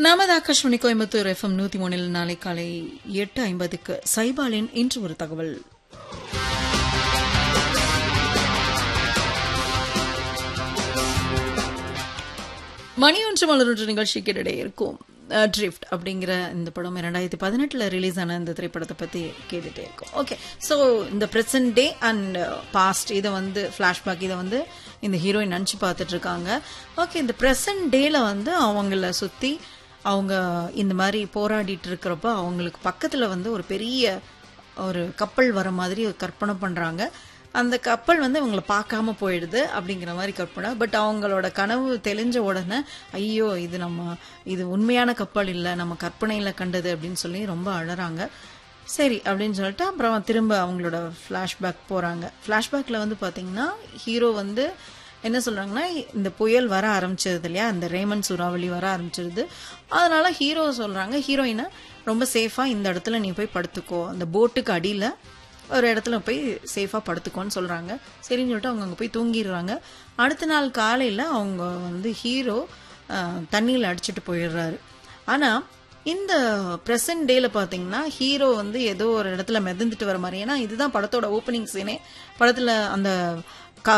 நமது ஆகாஷ்மணி கோயம்புத்தூர் எஃப்எம் நூத்தி மூணில் நாளை காலை எட்டு ஐம்பதுக்கு சைபாலின் இன்று ஒரு தகவல் மணி ஒன்று மலரொன்று நிகழ்ச்சி கிட்டே இருக்கும் ட்ரிஃப்ட் அப்படிங்கிற இந்த படம் இரண்டாயிரத்தி பதினெட்டுல ரிலீஸ் ஆன இந்த திரைப்படத்தை பத்தி கேட்டுட்டே இருக்கோம் ஓகே ஸோ இந்த ப்ரெசன்ட் டே அண்ட் பாஸ்ட் இதை வந்து ஃபிளாஷ்பேக் இதை வந்து இந்த ஹீரோயின் நினச்சி பார்த்துட்டு இருக்காங்க ஓகே இந்த ப்ரெசன்ட் டேல வந்து அவங்கள சுத்தி அவங்க இந்த மாதிரி போராடிட்டு இருக்கிறப்ப அவங்களுக்கு பக்கத்துல வந்து ஒரு பெரிய ஒரு கப்பல் வர மாதிரி ஒரு கற்பனை பண்றாங்க அந்த கப்பல் வந்து இவங்களை பார்க்காம போயிடுது அப்படிங்கிற மாதிரி கற்பனை பட் அவங்களோட கனவு தெளிஞ்ச உடனே ஐயோ இது நம்ம இது உண்மையான கப்பல் இல்லை நம்ம கற்பனையில் கண்டது அப்படின்னு சொல்லி ரொம்ப அழறாங்க சரி அப்படின்னு சொல்லிட்டு அப்புறம் திரும்ப அவங்களோட ஃப்ளாஷ்பேக் போகிறாங்க ஃப்ளாஷ்பேக்கில் வந்து பார்த்தீங்கன்னா ஹீரோ வந்து என்ன சொல்றாங்கன்னா இந்த புயல் வர ஆரம்பிச்சது இல்லையா இந்த ரேமன் சூறாவளி வர ஆரம்பிச்சிருது அதனால ஹீரோ சொல்றாங்க ஹீரோயினை ரொம்ப சேஃபா இந்த இடத்துல நீ போய் படுத்துக்கோ அந்த போட்டுக்கு அடியில ஒரு இடத்துல போய் சேஃபா படுத்துக்கோன்னு சொல்றாங்க சரின்னு சொல்லிட்டு அவங்க அங்க போய் தூங்கிடுறாங்க அடுத்த நாள் காலையில அவங்க வந்து ஹீரோ தண்ணியில் அடிச்சிட்டு போயிடுறாரு ஆனா இந்த ப்ரெசன்ட் டேல பாத்தீங்கன்னா ஹீரோ வந்து ஏதோ ஒரு இடத்துல மிதந்துட்டு வர மாதிரி ஏன்னா இதுதான் படத்தோட ஓப்பனிங் சீனே படத்துல அந்த கா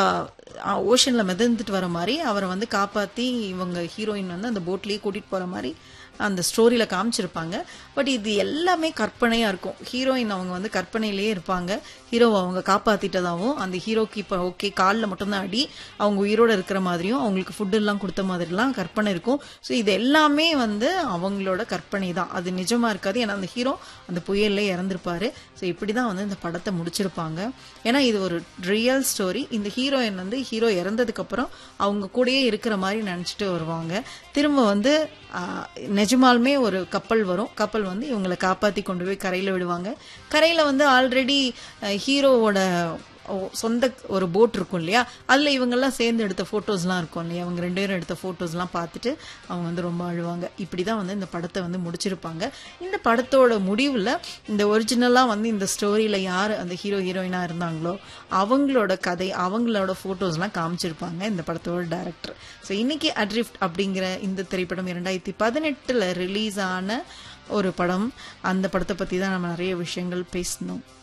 ஓஷன்ல மிதந்துட்டு வர மாதிரி அவரை வந்து காப்பாத்தி இவங்க ஹீரோயின் வந்து அந்த போட்லயே கூட்டிட்டு போற மாதிரி அந்த ஸ்டோரியில காமிச்சிருப்பாங்க பட் இது எல்லாமே கற்பனையா இருக்கும் ஹீரோயின் அவங்க வந்து கற்பனையிலேயே இருப்பாங்க ஹீரோவை அவங்க காப்பாத்திட்டதாவும் அந்த ஹீரோக்கு இப்போ ஓகே காலில் மட்டும்தான் அடி அவங்க உயிரோட இருக்கிற மாதிரியும் அவங்களுக்கு ஃபுட் எல்லாம் கொடுத்த மாதிரிலாம் கற்பனை இருக்கும் ஸோ இது எல்லாமே வந்து அவங்களோட கற்பனை தான் அது நிஜமா இருக்காது ஏன்னா அந்த ஹீரோ அந்த புயல்ல இறந்திருப்பாரு ஸோ இப்படிதான் வந்து இந்த படத்தை முடிச்சிருப்பாங்க ஏன்னா இது ஒரு ரியல் ஸ்டோரி இந்த ஹீரோயின் வந்து ஹீரோ இறந்ததுக்கு அப்புறம் அவங்க கூடயே இருக்கிற மாதிரி நினைச்சிட்டு வருவாங்க திரும்ப வந்து நிஜமாலுமே ஒரு கப்பல் வரும் கப்பல் வந்து இவங்களை காப்பாத்தி கொண்டு போய் கரையில விடுவாங்க கரையில வந்து ஆல்ரெடி ஹீரோவோட சொந்த ஒரு போட் இருக்கும் இல்லையா அதுல இவங்கெல்லாம் சேர்ந்து எடுத்த போட்டோஸ்லாம் இருக்கும் இல்லையா அவங்க ரெண்டு பேரும் எடுத்த போட்டோஸ்லாம் பார்த்துட்டு அவங்க வந்து ரொம்ப அழுவாங்க இப்படிதான் வந்து இந்த படத்தை வந்து முடிச்சிருப்பாங்க இந்த படத்தோட முடிவுல இந்த ஒரிஜினலா வந்து இந்த ஸ்டோரியில யார் அந்த ஹீரோ ஹீரோயினா இருந்தாங்களோ அவங்களோட கதை அவங்களோட போட்டோஸ்லாம் காமிச்சிருப்பாங்க இந்த படத்தோட டைரக்டர் ஸோ இன்னைக்கு அட்ரிஃப்ட் அப்படிங்கிற இந்த திரைப்படம் இரண்டாயிரத்தி பதினெட்டுல ரிலீஸ் ஆன ஒரு படம் அந்த படத்தை பத்தி தான் நம்ம நிறைய விஷயங்கள் பேசணும்